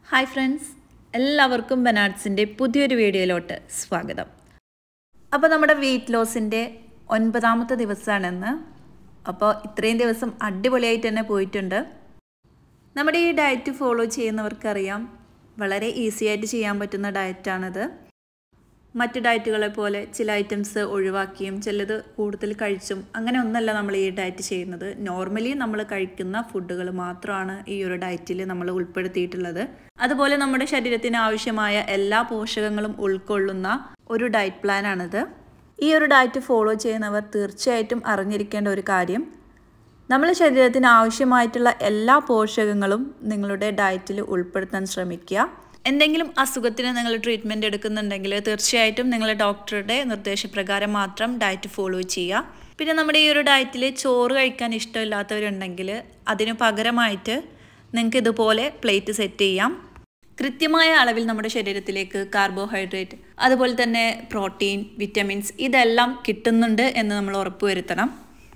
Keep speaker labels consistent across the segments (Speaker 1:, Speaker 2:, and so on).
Speaker 1: hi friends എല്ലാവർക്കും ബനാഡ്സിൻ്റെ പുതിയൊരു വീഡിയോയിലോട്ട് സ്വാഗതം അപ്പോൾ നമ്മുടെ വെയിറ്റ് ലോസിൻ്റെ ഒൻപതാമത്തെ ദിവസമാണെന്ന് അപ്പോൾ ഇത്രയും ദിവസം അടിപൊളിയായിട്ട് തന്നെ പോയിട്ടുണ്ട് നമ്മുടെ ഈ ഡയറ്റ് ഫോളോ ചെയ്യുന്നവർക്കറിയാം വളരെ ഈസി ആയിട്ട് ചെയ്യാൻ പറ്റുന്ന ഡയറ്റാണിത് മറ്റ് ഡയറ്റുകളെ പോലെ ചില ഐറ്റംസ് ഒഴിവാക്കിയും ചിലത് കൂടുതൽ കഴിച്ചും അങ്ങനെ ഒന്നല്ല നമ്മൾ ഈ ഡയറ്റ് ചെയ്യുന്നത് നോർമലി നമ്മൾ കഴിക്കുന്ന ഫുഡുകൾ മാത്രമാണ് ഈ ഒരു ഡയറ്റിൽ നമ്മൾ ഉൾപ്പെടുത്തിയിട്ടുള്ളത് അതുപോലെ നമ്മുടെ ശരീരത്തിന് ആവശ്യമായ എല്ലാ പോഷകങ്ങളും ഉൾക്കൊള്ളുന്ന ഒരു ഡയറ്റ് പ്ലാനാണിത് ഈ ഒരു ഡയറ്റ് ഫോളോ ചെയ്യുന്നവർ തീർച്ചയായിട്ടും അറിഞ്ഞിരിക്കേണ്ട ഒരു കാര്യം നമ്മുടെ ശരീരത്തിന് ആവശ്യമായിട്ടുള്ള എല്ലാ പോഷകങ്ങളും നിങ്ങളുടെ ഡയറ്റിൽ ഉൾപ്പെടുത്താൻ ശ്രമിക്കുക എന്തെങ്കിലും അസുഖത്തിന് നിങ്ങൾ ട്രീറ്റ്മെൻറ്റ് എടുക്കുന്നുണ്ടെങ്കിൽ തീർച്ചയായിട്ടും നിങ്ങൾ ഡോക്ടറുടെ നിർദ്ദേശപ്രകാരം മാത്രം ഡയറ്റ് ഫോളോ ചെയ്യുക പിന്നെ നമ്മുടെ ഈ ഒരു ഡയറ്റിൽ ചോറ് കഴിക്കാൻ ഇഷ്ടമില്ലാത്തവരുണ്ടെങ്കിൽ അതിന് പകരമായിട്ട് നിങ്ങൾക്ക് ഇതുപോലെ പ്ലേറ്റ് സെറ്റ് ചെയ്യാം കൃത്യമായ അളവിൽ നമ്മുടെ ശരീരത്തിലേക്ക് കാർബോഹൈഡ്രേറ്റ് അതുപോലെ തന്നെ പ്രോട്ടീൻ വിറ്റമിൻസ് ഇതെല്ലാം കിട്ടുന്നുണ്ട് എന്ന് നമ്മൾ ഉറപ്പുവരുത്തണം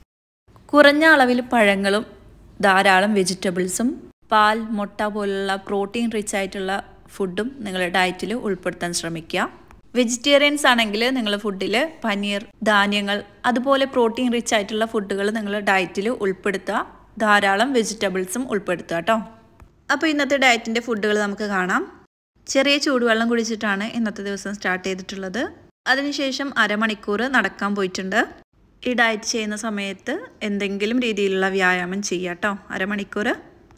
Speaker 1: കുറഞ്ഞ അളവിൽ പഴങ്ങളും ധാരാളം വെജിറ്റബിൾസും പാൽ മുട്ട പോലുള്ള പ്രോട്ടീൻ റിച്ച് ആയിട്ടുള്ള ഫുഡും നിങ്ങളുടെ ഡയറ്റിൽ ഉൾപ്പെടുത്താൻ ശ്രമിക്കുക വെജിറ്റേറിയൻസ് ആണെങ്കിൽ നിങ്ങൾ ഫുഡിൽ പനീർ ധാന്യങ്ങൾ അതുപോലെ പ്രോട്ടീൻ റിച്ച് ആയിട്ടുള്ള ഫുഡുകൾ നിങ്ങൾ ഡയറ്റിൽ ഉൾപ്പെടുത്തുക ധാരാളം വെജിറ്റബിൾസും ഉൾപ്പെടുത്തുക കേട്ടോ അപ്പോൾ ഇന്നത്തെ ഡയറ്റിൻ്റെ ഫുഡുകൾ നമുക്ക് കാണാം ചെറിയ ചൂടുവെള്ളം കുടിച്ചിട്ടാണ് ഇന്നത്തെ ദിവസം സ്റ്റാർട്ട് ചെയ്തിട്ടുള്ളത് അതിനുശേഷം അരമണിക്കൂർ നടക്കാൻ പോയിട്ടുണ്ട് ഈ ഡയറ്റ് ചെയ്യുന്ന സമയത്ത് എന്തെങ്കിലും രീതിയിലുള്ള വ്യായാമം ചെയ്യാം കേട്ടോ അരമണിക്കൂർ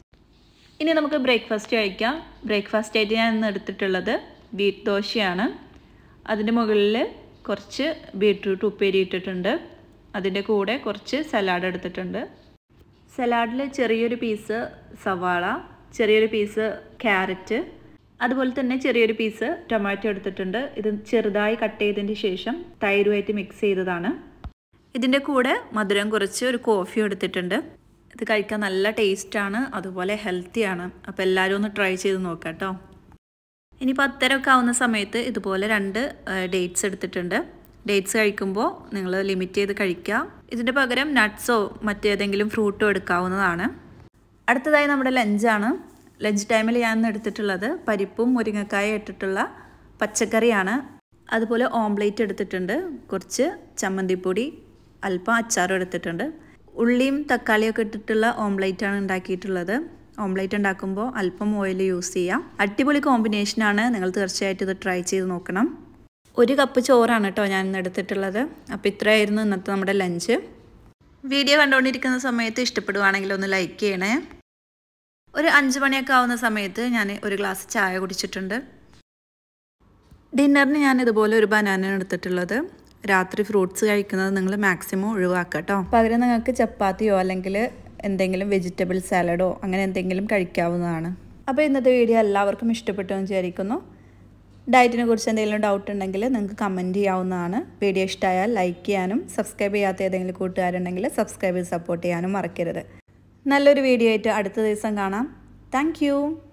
Speaker 1: ഇനി നമുക്ക് ബ്രേക്ക്ഫാസ്റ്റ് കഴിക്കാം ബ്രേക്ക്ഫാസ്റ്റ് ആയിട്ട് ഞാൻ ഇന്ന് എടുത്തിട്ടുള്ളത് ബീറ്റ് ദോശയാണ് അതിൻ്റെ മുകളിൽ കുറച്ച് ബീട്രൂട്ട് ഉപ്പേരി ഇട്ടിട്ടുണ്ട് അതിൻ്റെ കൂടെ കുറച്ച് സലാഡ് എടുത്തിട്ടുണ്ട് സലാഡിൽ ചെറിയൊരു പീസ് സവാള ചെറിയൊരു പീസ് ക്യാരറ്റ് അതുപോലെ തന്നെ ചെറിയൊരു പീസ് ടൊമാറ്റോ എടുത്തിട്ടുണ്ട് ഇത് ചെറുതായി കട്ട് ചെയ്തതിന് ശേഷം തൈരുമായിട്ട് മിക്സ് ചെയ്തതാണ് ഇതിൻ്റെ കൂടെ മധുരം കുറച്ച് ഒരു കോഫി എടുത്തിട്ടുണ്ട് ഇത് കഴിക്കാൻ നല്ല ടേസ്റ്റാണ് അതുപോലെ ഹെൽത്തിയാണ് അപ്പോൾ എല്ലാവരും ഒന്ന് ട്രൈ ചെയ്ത് നോക്കാം കേട്ടോ ഇനി പത്തരമൊക്കെ ആവുന്ന സമയത്ത് ഇതുപോലെ രണ്ട് ഡേറ്റ്സ് എടുത്തിട്ടുണ്ട് ഡേറ്റ്സ് കഴിക്കുമ്പോൾ നിങ്ങൾ ലിമിറ്റ് ചെയ്ത് കഴിക്കുക ഇതിൻ്റെ പകരം നട്ട്സോ മറ്റേതെങ്കിലും ഫ്രൂട്ടോ എടുക്കാവുന്നതാണ് അടുത്തതായി നമ്മുടെ ലഞ്ചാണ് ലഞ്ച് ടൈമിൽ ഞാൻ എടുത്തിട്ടുള്ളത് പരിപ്പും മുരിങ്ങക്കായും ഇട്ടിട്ടുള്ള പച്ചക്കറിയാണ് അതുപോലെ ഓംലേറ്റ് എടുത്തിട്ടുണ്ട് കുറച്ച് ചമ്മന്തിപ്പൊടി അല്പം അച്ചാറും എടുത്തിട്ടുണ്ട് ഉള്ളിയും തക്കാളിയും ഒക്കെ ഇട്ടിട്ടുള്ള ഓംലേറ്റ് ആണ് ഉണ്ടാക്കിയിട്ടുള്ളത് ഓംലേറ്റ് ഉണ്ടാക്കുമ്പോൾ അല്പം ഓയിൽ യൂസ് ചെയ്യാം അടിപൊളി കോമ്പിനേഷനാണ് നിങ്ങൾ തീർച്ചയായിട്ടും ഇത് ട്രൈ ചെയ്ത് നോക്കണം ഒരു കപ്പ് ചോറാണ് കേട്ടോ ഞാൻ ഇന്ന് എടുത്തിട്ടുള്ളത് അപ്പോൾ ഇത്രയായിരുന്നു ഇന്നത്തെ നമ്മുടെ ലഞ്ച് വീഡിയോ കണ്ടുകൊണ്ടിരിക്കുന്ന സമയത്ത് ഇഷ്ടപ്പെടുവാണെങ്കിൽ ഒന്ന് ലൈക്ക് ചെയ്യണേ ഒരു അഞ്ച് മണിയൊക്കെ ആവുന്ന സമയത്ത് ഞാൻ ഒരു ഗ്ലാസ് ചായ കുടിച്ചിട്ടുണ്ട് ഡിന്നറിന് ഞാൻ ഇതുപോലെ ഒരു ബനാന എടുത്തിട്ടുള്ളത് രാത്രി ഫ്രൂട്ട്സ് കഴിക്കുന്നത് നിങ്ങൾ മാക്സിമം ഒഴിവാക്കുക കേട്ടോ പകരം നിങ്ങൾക്ക് ചപ്പാത്തിയോ അല്ലെങ്കിൽ എന്തെങ്കിലും വെജിറ്റബിൾ സാലഡോ അങ്ങനെ എന്തെങ്കിലും കഴിക്കാവുന്നതാണ് അപ്പോൾ ഇന്നത്തെ വീഡിയോ എല്ലാവർക്കും ഇഷ്ടപ്പെട്ടു എന്ന് വിചാരിക്കുന്നു ഡയറ്റിനെ കുറിച്ച് എന്തെങ്കിലും ഡൗട്ട് ഉണ്ടെങ്കിൽ നിങ്ങൾക്ക് കമൻറ്റ് ചെയ്യാവുന്നതാണ് വീഡിയോ ഇഷ്ടമായാൽ ലൈക്ക് ചെയ്യാനും സബ്സ്ക്രൈബ് ചെയ്യാത്ത ഏതെങ്കിലും കൂട്ടുകാരുണ്ടെങ്കിൽ സബ്സ്ക്രൈബ് ചെയ്ത് സപ്പോർട്ട് ചെയ്യാനും മറക്കരുത് നല്ലൊരു വീഡിയോ ആയിട്ട് അടുത്ത ദിവസം കാണാം താങ്ക്